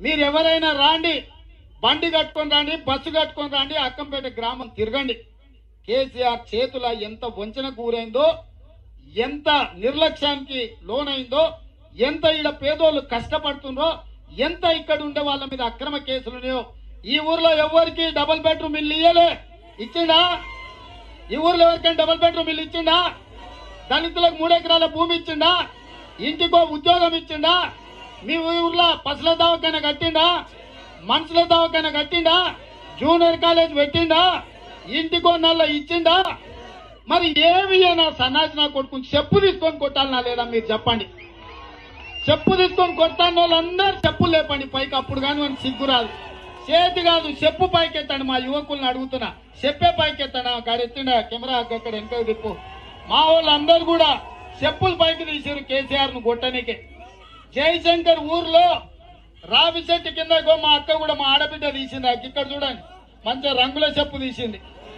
మీరు ఎవరైనా రాండి బండి కట్టుకొని రండి బస్సు కట్టుకొని రండి అక్కంపేట గ్రామం తిరగండి కేసీఆర్ చేతుల ఎంత వంచన కూరైందో ఎంత నిర్లక్ష్యానికి లోనైందో ఎంత ఈడ పేదోళ్ళు కష్టపడుతుందో ఎంత ఇక్కడ ఉండే వాళ్ళ మీద అక్రమ కేసులు ఉన్నాయో ఈ ఊర్లో ఎవరికి డబుల్ బెడ్రూమ్ ఇల్లు ఇయ్యలే ఇచ్చిండా ఈ ఊర్లో ఎవరికైనా డబుల్ బెడ్రూమ్ ఇల్లు ఇచ్చిండా దళితులకు మూడెకరాల భూమి ఇచ్చిండా ఇంటికో ఉద్యోగం ఇచ్చిండా మీ ఊర్లో పసుల దవాఖాన కట్టిండా మనుషుల దవాఖాన కట్టిండా జూనియర్ కాలేజ్ పెట్టిండా ఇంటికో నల్ల ఇచ్చిండా మరి ఏమి నా సన్నాసి నా కొడుకుని చెప్పు తీసుకొని కొట్టాలనా లేదా మీరు చెప్పండి చెప్పు తీసుకొని కొట్టాను వాళ్ళందరూ చెప్పులు లేపండి పైకి అప్పుడు కానీ మనకి సిగ్గు రాదు చేతి కాదు చెప్పు పైకెత్తండి మా యువకుల్ని అడుగుతున్నా చెప్పే పైకెత్తాడా గాడి ఎత్తిండా కెమెరా అక్కడ వెనక తిప్పు మా వాళ్ళందరూ కూడా చెప్పులు పైకి తీసారు కేసీఆర్ ను కొట్టనికే జయశంకర్ ఊర్లో రావి చెట్టు కింద ఇగో మా అక్క కూడా మా ఆడబిడ్డ తీసింది అక్క ఇక్కడ చూడండి మంచిగా రంగుల చెప్పు తీసింది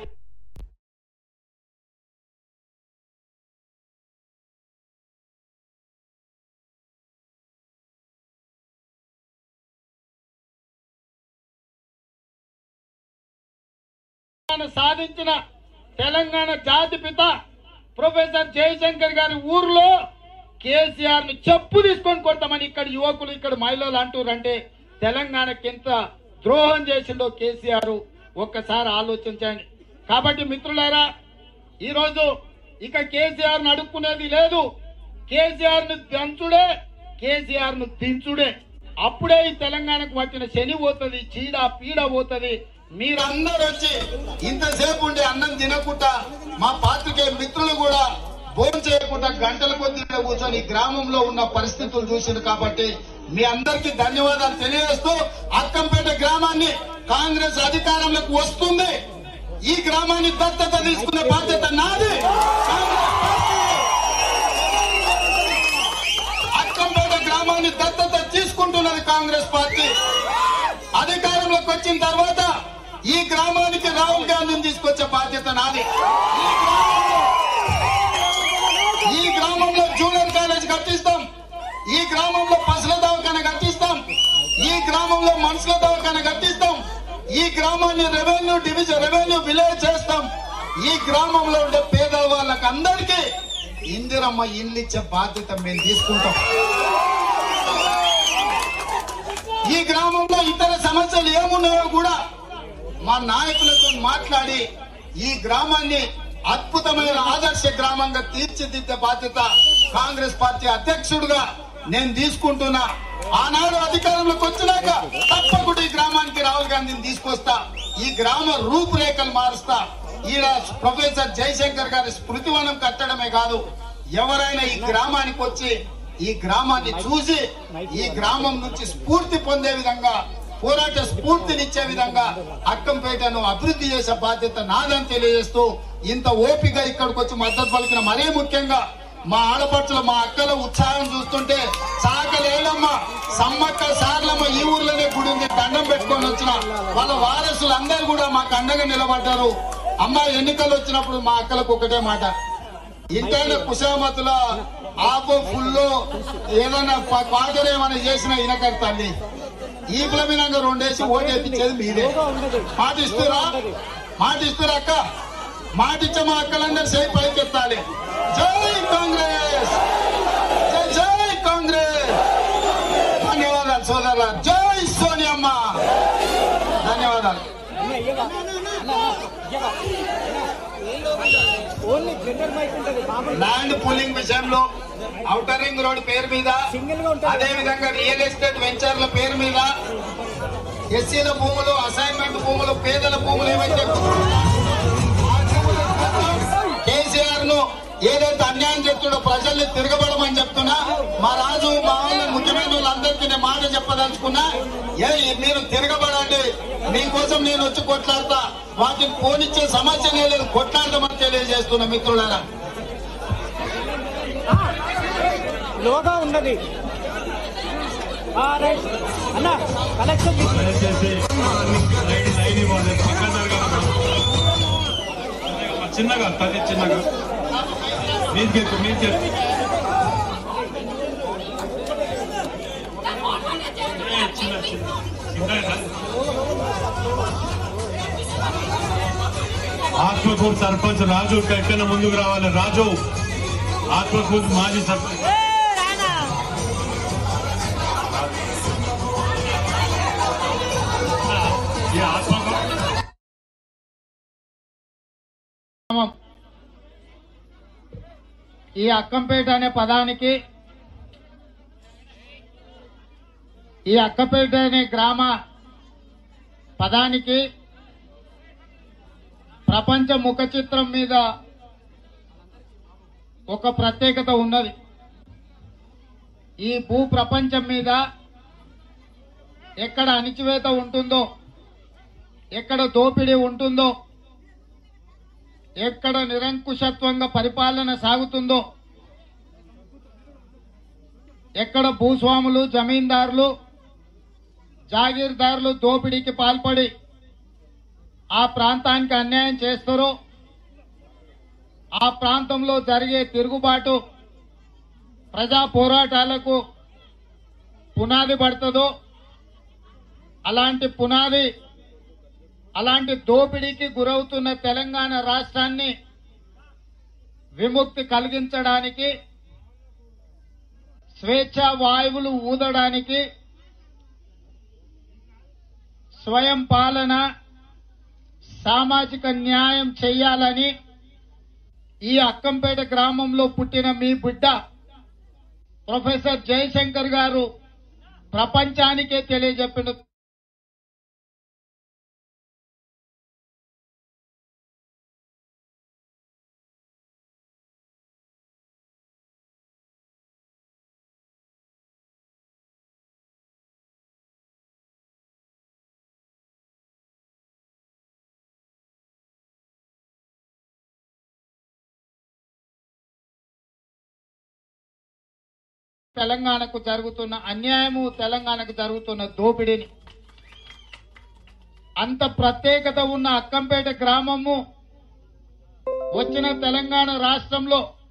తెలంగాణ సాధించిన తెలంగాణ జాతి పిత ప్రొఫెసర్ జయశంకర్ గారి ఊర్లో కేసీఆర్ ను చెప్పు తీసుకొని కొడతామని ఇక్కడ యువకులు ఇక్కడ మహిళలు అంటారంటే తెలంగాణకి ఎంత ద్రోహం చేసిండో కేసీఆర్ ఒక్కసారి ఆలోచించండి కాబట్టి మిత్రులారా ఈరోజు ఇక కేసీఆర్ ను అడుక్కునేది లేదు కేసీఆర్ ను దంచుడే కేసీఆర్ ను దించుడే అప్పుడే ఈ తెలంగాణకు వచ్చిన శని పోతుంది చీడ పీడ పోతుంది మీరందరూ వచ్చి ఇంతసేపు ఉండి అన్నం తినకుండా మా పాత్రికే మిత్రులు కూడా భోజనం చేయకుండా గంటల కొద్ది ఈడ కూర్చొని ఈ గ్రామంలో ఉన్న పరిస్థితులు చూసింది కాబట్టి మీ అందరికీ ధన్యవాదాలు తెలియజేస్తూ అక్కంపేట గ్రామాన్ని కాంగ్రెస్ అధికారంలోకి వస్తుంది ఈ గ్రామాన్ని దత్తత తీసుకునే బాధ్యత నాది కాంగ్రెస్ పార్టీ అక్కంపేట గ్రామాన్ని దత్తత తీసుకుంటున్నది కాంగ్రెస్ పార్టీ అధికారంలోకి వచ్చిన తర్వాత ఈ గ్రామానికి రాహుల్ గాంధీని తీసుకొచ్చే బాధ్యత నాది ఈ గ్రామంలో ఈ గ్రామంలో జూనియర్ కాలేజ్ కట్టిస్తాం ఈ గ్రామంలో పసుల దవాఖాన కట్టిస్తాం ఈ గ్రామంలో మనుషుల దవాఖాన కట్టిస్తాం ఈ గ్రామాన్ని రెవెన్యూ డివిజన్ రెవెన్యూ విలేజ్ చేస్తాం ఈ గ్రామంలో ఉండే పేద వాళ్ళకి అందరికీ ఇందిరమ్మ ఇల్లు ఇచ్చే బాధ్యత మేము తీసుకుంటాం ఈ గ్రామంలో ఇతర సమస్యలు ఏమున్నాయో కూడా మా నాయకులతో మాట్లాడి ఈ గ్రామాన్ని అద్భుతమైన ఆదర్శ గ్రామంగా తీర్చిదిద్దే బాధ్యత కాంగ్రెస్ పార్టీ అధ్యక్షుడిగా నేను తీసుకుంటున్నా ఆనాడు అధికారంలోకి వచ్చినాక తప్పకుండా ఈ గ్రామానికి రాహుల్ గాంధీని తీసుకొస్తా ఈ గ్రామ రూపురేఖలు మారుస్తా ఈడ ప్రొఫెసర్ జయశంకర్ గారి స్మృతివనం కట్టడమే కాదు ఎవరైనా ఈ గ్రామానికి వచ్చి ఈ గ్రామాన్ని చూసి ఈ గ్రామం నుంచి స్ఫూర్తి పొందే విధంగా పోరాట స్ఫూర్తినిచ్చే విధంగా అక్కంపేటను అభివృద్ధి చేసే బాధ్యత నాదని తెలియజేస్తూ ఇంత ఓపిక ఇక్కడికి వచ్చి మద్దతు పలికిన మరీ ముఖ్యంగా మా ఆడపడుచుల మా అక్కల ఉత్సాహం చూస్తుంటే సాకలేలమ్మ సమ్మక్క సార్లమ్మ ఈ ఊర్లోనే గుడి ఉంది దండం పెట్టుకొని వచ్చిన వాళ్ళ వారసులు అందరూ కూడా మాకు అండగా నిలబడ్డారు అమ్మ ఎన్నికలు వచ్చినప్పుడు మా అక్కలకు ఒకటే మాట ఇంటైన కుశామతుల ఆపో ఫుల్లో ఏదైనా ప- పాటలు ఏమైనా చేసినా ఇనకర్ తల్లి ఈపుల మీద రెండేసి ఓటు వేపించేది మీరే మాట ఇస్తురా మాట ఇస్తురా అక్క మాట ఇచ్చే మా అక్కలందరూ చేయి పైకెత్తాలి జై కాంగ్రెస్ జై జై కాంగ్రెస్ ధన్యవాదాలు సోదరుల జై సోనియమ్మ ధన్యవాదాలు ఓన్లీ జనరల్ మైక్ ఉంటుంది మామూలు ల్యాండ్ పూలింగ్ విషయంలో ఔటర్ రింగ్ రోడ్ పేరు మీద సింగిల్ గా ఉంటుంది అదే విధంగా రియల్ ఎస్టేట్ వెంచర్ల పేరు మీద ఎస్సీల భూములు అసైన్మెంట్ భూములు పేదల భూములు ఏవైతే కేసీఆర్ ను ఏదైతే అన్యాయం చెప్తుండో ప్రజల్ని తిరగబడమని చెప్తున్నా మా రాజు మా వాళ్ళు ముఖ్యమైన వాళ్ళందరికీ నేను మాట చెప్పదలుచుకున్నా ఏ మీరు తిరగబడండి మీకోసం నేను వచ్చి కొట్లాడతా వాటిని పోనిచ్చే సమస్య లేదు కొట్లాడదామని తెలియజేస్తున్నా మిత్రులారా లోగా ఉన్నది ఆ, రైట్ అన్న కలెక్షన్ తీసి- దయచేసి లైన్ లైన్ ఇవ్వాలి పక్కన జరగాలి చిన్నగా తల్లి చిన్నగా మీదికెక్కు మీదికెక్కు ఏ, చిన్న చిన్న ఆత్మకూరు సర్పంచ్ రాజు ఎక్కడ ముందుకు రావాలి రాజు ఆత్మకూరు మాజీ సర్పంచ్ ఈ ఆత్మకూరు గ్రామం ఈ అక్కంపేట అనే పదానికి ఈ అక్కపేట అనే గ్రామ పదానికి ప్రపంచ ముఖ చిత్రం మీద ఒక ప్రత్యేకత ఉన్నది ఈ భూ ప్రపంచం మీద ఎక్కడ అణిచివేత ఉంటుందో ఎక్కడ దోపిడీ ఉంటుందో ఎక్కడ నిరంకుశత్వంగా పరిపాలన సాగుతుందో ఎక్కడ భూస్వాములు జమీందారులు జాగీర్దారులు దోపిడీకి పాల్పడి ఆ ప్రాంతానికి అన్యాయం చేస్తారో ఆ ప్రాంతంలో జరిగే తిరుగుబాటు ప్రజా పోరాటాలకు పునాది పడుతుందో అలాంటి పునాది అలాంటి దోపిడీకి గురవుతున్న తెలంగాణ రాష్ట్రాన్ని విముక్తి కలిగించడానికి స్వేచ్ఛ వాయువులు ఊదడానికి స్వయం పాలన సామాజిక న్యాయం చేయాలని ఈ అక్కంపేట గ్రామంలో పుట్టిన మీ బిడ్డ ప్రొఫెసర్ జయశంకర్ గారు ప్రపంచానికే తెలియజెప్పిన తెలంగాణకు జరుగుతున్న అన్యాయము తెలంగాణకు జరుగుతున్న దోపిడీని అంత ప్రత్యేకత ఉన్న అక్కంపేట గ్రామము వచ్చిన తెలంగాణ రాష్ట్రంలో